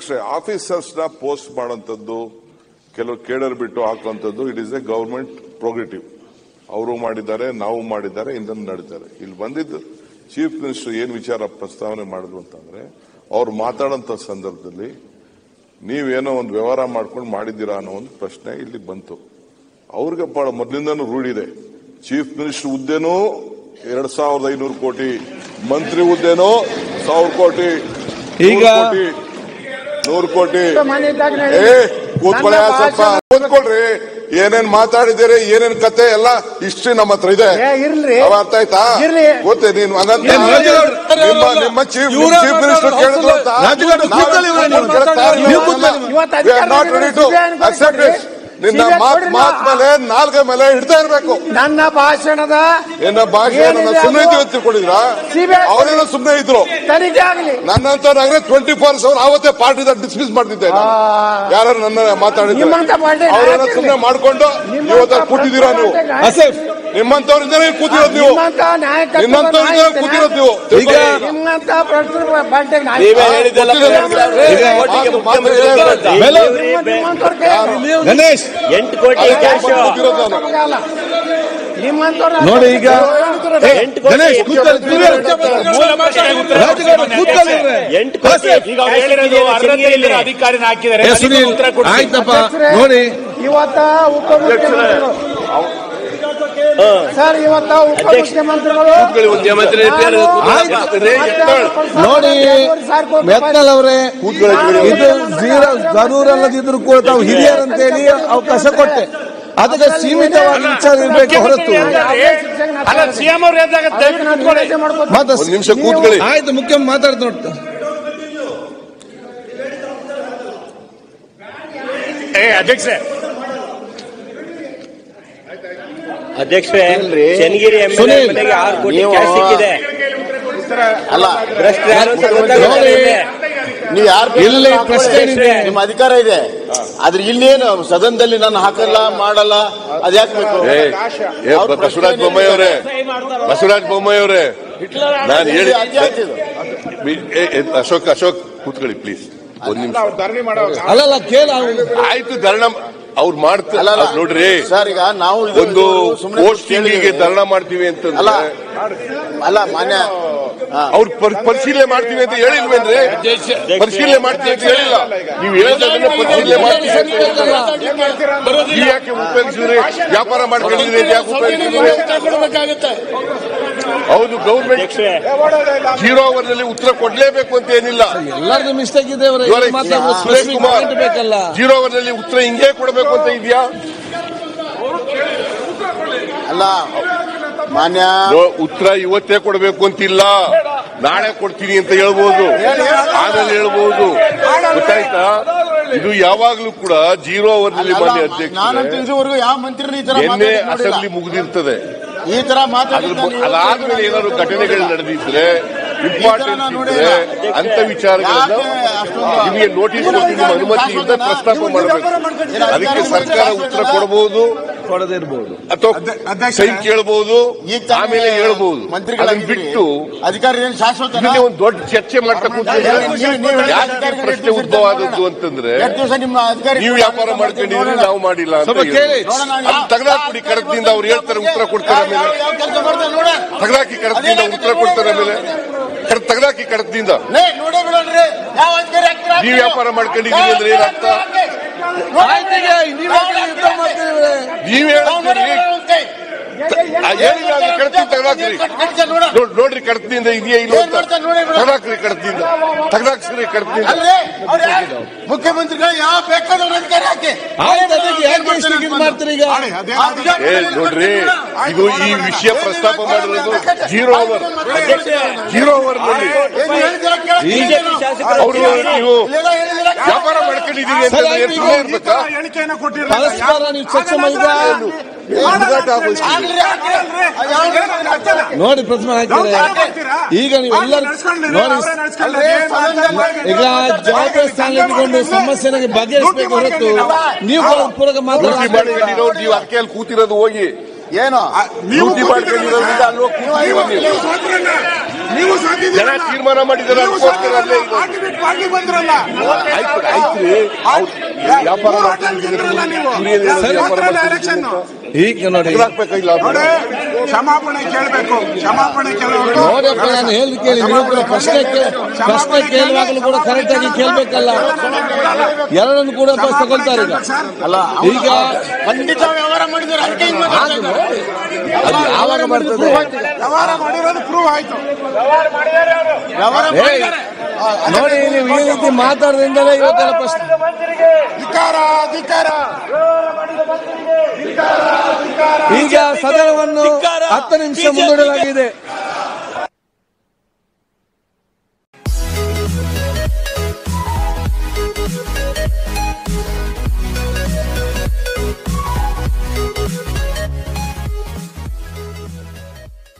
Officers ನ post ಮಾಡೋಂಥದ್ದು ಕೆಲವು cadre ಬಿಟ್ಟು ಹಾಕುವಂಥದ್ದು it is a government progressive ಅವರು ಮಾಡಿದ್ದಾರೆ ನಾವು ಮಾಡಿದ್ದಾರೆ ಇಂದನ್ನು ನಡೀತಾರೆ ಇಲ್ಲಿ ಬಂದಿದ್ದು ಚೀಫ್ ಮಿನಿಸ್ಟರ್ ಏನ್ ವಿಚಾರ ಪ್ರಸ್ತಾವನೆ ಮಾಡಿದ್ರು ಅಂತಂದ್ರೆ ಅವ್ರು ಮಾತಾಡೋಂಥ ಸಂದರ್ಭದಲ್ಲಿ ನೀವೇನೋ ಒಂದು ವ್ಯವಹಾರ ಮಾಡ್ಕೊಂಡು ಮಾಡಿದ್ದೀರಾ ಅನ್ನೋ ಒಂದು ಪ್ರಶ್ನೆ ಇಲ್ಲಿ ಬಂತು ಅವ್ರಿಗೆ ಬಹಳ ಮೊದಲಿಂದನೂ ರೂಢಿದೆ ಚೀಫ್ ಮಿನಿಸ್ಟರ್ ಹುದ್ದೆನೂ ಎರಡ್ ಸಾವಿರದ ಐನೂರು ಕೋಟಿ ಮಂತ್ರಿ ಹುದ್ದೆನೂ ಸಾವಿರ ಕೋಟಿ ಈಗ- ನೂರು ಕೋಟಿ ನೂರು ಕೋಟಿ ಮನೆ ಇದ್ದಾಗ ನಾನು ಏ ಕೂತ್ಕೊಳ್ಳಿ ನನ್ನ ಸ್ವಲ್ಪ ಭಾಷಣ- ಕೂತ್ಕೊಳ್ರಿ ಏನೇನ್ ಮಾತಾಡಿದ್ದೀರಿ ಏನೇನ್ ಕತೆ ಎಲ್ಲ ಹಿಸ್ಟ್ರಿ ನಮ್ಮ ಹತ್ರ ಇದೆ ಏ, ಇರ್ಲಿ. ಅವ ಅರ್ಥ ಆಯ್ತಾ ಇರ್ಲಿ. ಗೊತ್ತೇ ನೀನು ಹಂಗಂತ ಏನ್ ರಾಜುಗೌಡ್ರು? ನಿಮ್ಮ ನಿಮ್ಮ ಚೀಫ್ ಇವ್ರ ಚೀಫ್ ಮಿನಿಸ್ಟರ್ ಕೇಳಿದ್ರು ಅಂತ ರಾಜುಗೌಡ್ರು ಕೂತ್ಕೊಳ್ಳಿ ಇವ್ರೆ ನೀವು. ನೀವು ಕೂತ್ಕೊಳ್ಳಿ. ಇವತ್ತು We are not ready to CBI ಅನ್ಕೊಂಡು accept ಕೊಡ್ರಿ. it. ನಿನ್ನ CBI ಮಾತ್ ಕೊಡ್ರಿ ಮಾತ್ ನಾ- ಮೇಲೆ ನಾಲ್ಗೆ ಮೇಲೆ ಹಿಡ್ತಾ ಇರ್ಬೇಕು ನನ್ನ ಭಾಷಣದ ಏನ ಭಾಷೆ ಏನಿದೆ ಸುಮ್ಮನೆ ಅದು? ಇದ್ದೀವಿ ತಿಳ್ಕೊಂಡಿದ್ರ CBI ಅವರೆಲ್ಲ ಸುಮ್ಮನೆ ಇದ್ರು ತನಿಖೆ ಆಗಲಿ ನನ್ನಂತವ್ರಾಗ್ರೆ ಟ್ವೆಂಟಿ ಫೋರ್ ಅವರ್ ಅವತ್ತೇ ಪಾರ್ಟಿದ ಡಿಸ್ಮಿಸ್ ಮಾಡ್ತಿದ್ದೆ ನಾನು. ಯಾರು ನನ್ನ ಮಾತಾಡಿದ್ರೆ ನಿಮ್ಮಂತ ಪಾರ್ಟಿ ಅವರೆಲ್ಲ ನಾಯಕರಿಗೆ- ಸುಮ್ಮನೆ ಮಾಡ್ಕೊಂಡು ನಿಮ್ಮಂತ ಇವತ್ತ ಕೂತಿದ್ದೀರಾ ನೀವು ಪಾರ್ಟಿ ಆಸೆಫ್ ನಿಮ್ಮಂತವ್ರಿಂದನೇ ಕೂತಿರೋದು ನೀವು ನಿಮ್ಮಂತ ನಾಯಕತ್ವದ ನಿನ್ನಂತವ್ರಿಂದನೇ ನಾಯಕನ- ಕೂತಿರೋದು ನೀವು ಈಗ ನಿಮ್ಮಂತ ಪ್ರಶ್ನೆ ಪಾರ್ಟಿ ನಾಯಕ. ನೀವೇ ಹೇಳಿದ್ದೆಲ್ಲ ಗೊತ್ತಿದೆ. ಕೋಟಿಗೆ ಮಾತು- ಮುಖ್ಯಮಂತ್ರಿ ಮಾತು ಅಂತ. ಬೆಲೆ ನಿಮ್ಮ- ನಿಮ್ಮಂತವ್ರ ಕೈ- ಗಣೇಶ್ ಎಂಟು ಕೋಟಿ ಕ್ಯಾಶ್ ಕೂತಿರೋದು ನಾನು. ನಮಗಲ್ಲ. ನಿಮ್ಮಂತವ್ರ ನೋಡಿ ಈಗ ಏ, ಎಂಟು ಕೋಟಿ ಗಣೇಶ್ ಕೂತ್ಕೊಳ್ಳಿ, ನೀವೇ ಮೂಲ ಪ್ರಶ್ನೆಗೆ ಉತ್ತರ ರಾಜುಗೌಡ್ರು ಕೂತ್ಕೊಳ್ಳಿ ಇವ್ರೆ. ಎಂಟು ಕೋಟಿ ಈಗ ಅವ್ರು ಹೇಳಿರೋದು ಅರ್ಧಕ್ಕೆ ಇಲ್ಲದ ಅಧಿಕಾರಿನ ಹಾಕಿದ್ದಾರೆ ಏ, ಅದಕ್ಕೆ ಸುನೀಲ್ ಉತ್ತರ ಕೊಡ್ತೀನಿ. ಆಯ್ತಪ್ಪ ಅಧ್ಯಕ್ಷರೇ, ನೋಡಿ ಇವತ್ತ ಉಪಮುಖ್ಯಮಂತ್ರಿಗಳು ಸರ್ ಇವತ್ತ ಉಪಮುಖ್ಯಮಂತ್ರಿಗಳು ಮುಖ್ಯಮಂತ್ರಿ ನಾನು ಆಯ್ತು. ರೇ, ಎತ್ತಾಳ್. ನೋಡಿ ಸಾರ್ ಕೊಟ್ಟು ಮೆತ್ತಲ್ ಅವರೇ ಇದು ಜೀರೋ ಜರೂರ್ ಅಲ್ಲದಿದ್ರು ಕೂಡ ತಾವು ಹಿರಿಯರಂತೇಳಿ ಅವಕಾಶ ಕೊಟ್ಟೆ ಅದಕ್ಕೆ ಸೀಮಿತವಾಗಿ ವಿಚಾರ ಇರಬೇಕು ಹೊರತು ಅಲ್ಲ ಸಿಎಂ ಅವ್ರು ಹೇಳಿದಾಗ ದಯವಿಟ್ಟು ಕೂತ್ಕೊಳ್ಳಿ. ಮತ್ತೆ ಒಂದ್ ನಿಮಿಷ ಕೂತ್ಕೊಳ್ಳಿ ಆಯ್ತು ಮುಖ್ಯ ಮಾತಾಡ್ತು ನೋಡ್ತಾ ಏ ಅಧ್ಯಕ್ಷೆ ಅಧ್ಯಕ್ಷರೇ ಚನ್ನಗಿರಿ ಎಂ ಸುನೀಲ್, ಮನೆಗೆ ಆರು ಕೋಟಿ ನೀವು- ಕ್ಯಾಶ್ ಸಿಕ್ಕಿದೆ ಅಲ್ಲ ಭ್ರಷ್ಟರು ಯಾರು ಅಂತ ಗೊತ್ತಾಗುತ್ತೆ ನೋಡಿ. ನಿಮಗೆ. ನೀವು ಯಾರು ಇಲ್ಲಿ ಪ್ರಶ್ನೆ ಏನಿದೆ? ನಿಮ್ಮ ಅಧಿಕಾರ ಇದೆ ಆದ್ರೆ ಇಲ್ಲೇನು ಸದನದಲ್ಲಿ ನಾನು ಹಾಕಲ್ಲ ಮಾಡಲ್ಲ ಅದ್ ಯಾಕೆ ಬೇಕು ಏ ಏ, ಬ- ಬಸವರಾಜ ಬೊಮ್ಮಾಯಿ ಅವರೇ ಬಸವರಾಜ ಬೊಮ್ಮಾಯಿ ಅವರೇ ನಾನು ಹೇಳಿ ಅದ್ಯಾಕೆ ಇದು? ಬಿ- ಏ, ಏ, ಅಶೋಕ್ ಅಶೋಕ್ ಕೂತ್ಕೊಳ್ಳಿ ಪ್ಲೀಸ್ ಒಂದ್ ನಿಮಿಷ ಅಲ್ಲಲ್ಲ ಕೇಳ ಆಯ್ತು ಧರಣ ಅವ್ರು ಮಾಡ್ತಾರೆ ಅಲ್ಲ, ಅಲ್ಲ. ನೋಡ್ರಿ ಸರ್ ಈಗ ನಾವು ಇದು- ಒಂದು ಇದು ಸುಮ್ನೆ ಪೋಸ್ಟಿಂಗಿಗೆ ಕೇಳಿದ್ದೀವಿ. ಧರಣ ಮಾಡ್ತೀವಿ ಅಲ್ಲ ಅಂತಂದ್ರೆ ಅಲ್ಲ ಮಾನ್ಯ ಹಾ. ಅವ್ರು ಪರ್- ಪರಿಶೀಲನೆ ಮಾಡ್ತೀವಿ ಅಂತ ಹೇಳಿಲ್ವೇನ್ರಿ ಪರಿಶೀಲನೆ ಮಾಡ್ತೀವಿ ಅಂತ ಹೇಳಿಲ್ಲ ನೀವು ಹೇಳೋದನ್ನ ಪರಿಶೀಲನೆ ಮಾಡ್ತೀವಿ ಅಂತ ಹೇಳಿಲ್ಲ. ನೀವು ಯಾಕೆ ಉಪಯೋಗಿಸಿದ್ರಿ ವ್ಯಾಪಾರ ಮಾಡ್ಕೊಂಡಿದ್ರಿ ಅಂತ ಯಾಕೆ ಉಪಯೋಗಿಸಿದ್ರಿ ಹೌದು ಗೌರ್ಮೆಂಟ್ ಅಧ್ಯಕ್ಷರೇ ಜೀರೋ ಅವರ್ ನಲ್ಲಿ ಉತ್ತರ ಕೊಡ್ಲೇಬೇಕು ಅಂತ ಏನಿಲ್ಲ ಎಲ್ಲರದು ಮಿಸ್ಟೇಕ್ ಇದೆ ಅವರೇ ಇವಾಗ ಮಾತ್ರ ಸುರೇಶ್ ಕುಮಾರ್ ಬೇಕಲ್ಲ ಜೀರೋ ಅವರ್ ನಲ್ಲಿ ಉತ್ತರ ಹಿಂಗೆ ಕೊಡಬೇಕು ಅಂತ ಇದೆಯಾ ಅಲ್ಲ ಮಾನ್ಯ ನೋ- ಉತ್ತರ ಇವತ್ತೇ ಕೊಡಬೇಕು ಅಂತಿಲ್ಲ ನಾಳೆ ಕೊಡ್ತೀನಿ ಅಂತ ಹೇಳ್ಬೋದು ಆಮೇಲೆ ಹೇಳ್ಬೋದು ಗೊತ್ತಾಯ್ತಾ ಇದು ಯಾವಾಗ್ಲೂ ಕೂಡ ಜೀರೋ ಅವರ್ ನಲ್ಲಿ ಮಾನ್ಯ ನಾನಂತೂ ಅಧ್ಯಕ್ಷ ಇದುವರೆಗೂ ಯಾವ ಮಂತ್ರಿ ಈ ತರ ನಿನ್ನೆ ಮಾತಾಡಿದ್ದು ನೋಡಿಲ್ಲ. ಅಸೆಂಬ್ಲಿ ಮುಗಿದಿರ್ತದೆ ಈ ತರ ಅದ್ರ ಮಾತಾಡಿದ್ದ ಮು- ನೀವು ಅದಾದ್ಮೇಲೆ ಏನಾದ್ರು ಘಟನೆಗಳು ನಡೆದಿದ್ರೆ ಇಂಪಾರ್ಟೆನ್ಸ್ ಇದ್ರೆ ಅಂತ ವಿಚಾರಗಳನ್ನ ಯಾಕೆ ಅಷ್ಟೊಂದು- ನಿಮಗೆ ನೋಟಿಸ್ ಕೊಟ್ಟು ನಿಮ್ಮ ಅನುಮತಿಯಿಂದ ಪ್ರಸ್ತಾಪ ಮಾಡಬೇಕು ಅದಕ್ಕೆ ಸರ್ಕಾರ ಉತ್ತರ ಕೊಡಬಹುದು ಕೊಡದೇ ಇರ್ಬೋದು ಅಥವಾ ಸೈ ಕೇಳಬಹುದು ಈಗ ತಾನೇ ಆಮೇಲೆ ಹೇಳ್ಬಹುದು ಅದನ್ನ ಮಂತ್ರಿಗಳಾಗಿದ್ದೀರಿ. ಬಿಟ್ಟು ಅಧಿಕಾರಿ ಏನು ಶಾಶ್ವತ ಇದನ್ನೇ ಒಂದು ದೊಡ್ಡ ಚರ್ಚೆ ಮಾಡ್ತಾ ಕೂತ್ಕೊಂಡ್ರೆ ನೀವು- ನೀವು- ಯಾಕೆ ಈ ಪ್ರಶ್ನೆ ಉದ್ಭವ ಆದದ್ದು ಅಂತಂದ್ರೆ ಎರಡು ದಿವಸ ನಿಮ್ಮ ಅಧಿಕಾರಿ ನೀವು ವ್ಯಾಪಾರ ಮಾಡ್ಕೊಂಡಿದ್ರೆ ನಾವು ಮಾಡಿಲ್ಲ ಅಂತ ಸ್ವಲ್ಪ ಕೇಳಿ. ನೋಡೋಣ, ಅದು ಯಾವ- ತಗದಾಕ್ಬಿಡಿ ಕಡತದಿಂದ ಅವ್ರು ಹೇಳ್ತಾರೆ ಉತ್ತರ ಕೊಡ್ತಾರೆ ಯಾವ- ಆಮೇಲೆ ಯಾವ ಕೆಲಸ ಮಾಡ್ತಾರೆ ನೋಡ ತಗದಾಕಿ ಕಡತದಿಂದ ಉತ್ತರ ಕೊಡ್ತಾರೆ ಆಮೇಲೆ ಕಡ- ತಗದಾಕಿ ಕಡತದಿಂದ ಲೇ, ನೋಡೇ ಬಿಡೋಣ್ರಿ ಯಾವ ಅಧಿಕಾರಿ ಹಾಕ್ತೀರಾ? ನೀವು ವ್ಯಾಪಾರ ಮಾಡ್ಕೊಂಡಿದ್ದೀರಿ ಅಂದ್ರೆ ಏನಾಗ್ತ ಆಯ್ತಿಗೆ, ನೀವ್ ಯಾಕೆ ಯುದ್ಧ ಮಾಡ್ತಿದ್ದೀರಿ? ನೀವ್ ಹೇಳ್ತೀರಿ ಆ, ಏನಿಲ್ಲ ಅಂದ್ರೆ ಕಡತಿ ತಗದಾಕ್ರಿ ನೋಡ್- ನೋಡ್ರಿ ಕಡತದಿಂದ ಇದೆಯಾ ಇಲ್ಲ ಏನ್ ಮಾಡ್ತಾರೆ ನೋಡಿ ಬಿಡು. ತಗದಾಕ್ರಿ ಕಡತದಿಂದ ತಗದಾಕ್ಸ್ರಿ ಕಡತದಿಂದ ಅಲ್ರಿ ಅವ್ರು ಯಾರು? ಮುಖ್ಯಮಂತ್ರಿಗಳು ಯಾವ ಬೇಕಾದವ್ರ ಅಧಿಕಾರಿ ಹಾಕಿ ಆಯ್ತು, ಅದಕ್ಕೆ ಯಾಕೆ ಇಷ್ಟು ಇದು ಮಾಡ್ತೀರಿ ಈಗ ಏ ನೋಡ್ರಿ ಇದು ಈ ವಿಷಯ ಪ್ರಸ್ತಾಪ ಮಾಡಿರೋದು ಜೀರೋ ಅವರ್ ಜೀರೋ ಅವರ್ ನಲ್ಲಿ ಬಿಜೆಪಿ ಶಾಸಕರು ಅವರು ನೀವು ವ್ಯಾಪಾರ ಮಾಡ್ಕೊಂಡಿದ್ದೀರಿ ಅಂತ ಸರ್, ಏನ್ ಸುಮ್ಮನೆ ಇರ್ಬೇಕಾ ಪರಸ್ಪರ ನೀವು ಚರ್ಚೆ ಮಾಡಿದ ನೋಡಿ ಪ್ರತಿಮೆ ಹಾಕಿದ್ರೆ ಈಗ ನೀವೆಲ್ಲರೂ ನೋಡಿ ಈಗ ಜವಾಬ್ದಾರಿ ಸ್ಥಾನ ಇಟ್ಕೊಂಡು ಸಮಸ್ಯೆನಾಗಿ ಬಗೆಹರಿಸಬೇಕು ಹೊರತು ನೀವು ಪೂರಕ ಪೂರ್ತಿ ಮಾತಾಡ ಮಾಡ್ಕೊಂಡಿರೋರು ನೀವು ಅದಕ್ಕೆ ಅಲ್ಲಿ ಕೂತಿರೋದು ಹೋಗಿ ಏನು ಡ್ಯೂಟಿ ಮಾಡ್ಕೊಂಡಿರೋದ್ರಿಂದ ಅಲ್ಲಿ ಹೋಗಿ ಕೂತ್ಕೊಳ್ಳಿ ನೀವು. ನೀವು ಸಾಧಿಸಿದ್ರಲ್ಲ. ಜನ ತೀರ್ಮಾನ ಮಾಡಿದ್ದಾರೆ ನೀವು ಅದಕ್ಕೋಸ್ಕರ ಅಲ್ಲೇ ಇದು. ಪಾರ್ಟಿ ಬಿಟ್ಟು ಪಾರ್ಟಿ ಬಂದ್ರಲ್ಲ ಆಯ್ತು ಆಯ್ತು ರೀ ಅವ್ರು ವ್ಯಾಪಾರ ಮೂರು ಮಾಡ್ಕೊಂಡು ಹೋಟೆಲ್ ಗೆದ್ರಲ್ಲ ನೀವು ಕುಡಿಯೋದು ಇರೋದು ವ್ಯಾಪಾರ ಸೋತ್ರಲ್ಲ ಮಾಡ್ಕೊಂಡು ಎಲೆಕ್ಷನ್ ಈಗ ನೋಡಿ ತೆಗ್ದಾಕ್ಬೇಕಾಗಿಲ್ಲ ಅವ್ರು. ನೋಡಿ ಕ್ಷಮಾಪಣೆ ಕೇಳಬೇಕು ಕ್ಷಮಾಪಣೆ ಕೇಳಬೇಕು ನೋಡಪ್ಪ ನಾನು ಹೇಳಿ ಕೇಳಿ ನೀವು ಕೂಡ ಪ್ರಶ್ನೆ ಕೇ- ಪ್ರಶ್ನೆ ಕೇಳುವಾಗಲೂ ಕೂಡ ಕರೆಕ್ಟ್ ಆಗಿ ಕೇಳ್ಬೇಕಲ್ಲ ಎರಡನ್ನು ಕೂಡ ಬಸ್ ತಗೊಳ್ತಾರೆ ಈಗ ಅಲ್ಲ ಈಗ ಖಂಡಿತ ವ್ಯವಹಾರ ಮಾಡಿದ್ರೆ ಅದಕ್ಕೆ ಹಿಂಗ್ ಮಾತಾಡ್ತಾರೆ. ಅದು ಯಾವಾಗ ಬರ್ತದೆ ವ್ಯವಹಾರ ಮಾಡಿರೋದು ಪ್ರೂವ್ ಆಯ್ತು ವ್ಯವಹಾರ ಏ, ನೋಡಿ ನೀವು ಈ ರೀತಿ ಮಾತಾಡೋದ್ರಿಂದಲೇ ಇವತ್ತೆಲ್ಲ ಪ್ರಶ್ನೆ ಧಿಕ್ಕಾರ ಧಿಕ್ಕಾರ ಈಗ ಸದನವನ್ನು ಹತ್ತು ನಿಮಿಷ ಮುಂದೂಡಲಾಗಿದೆ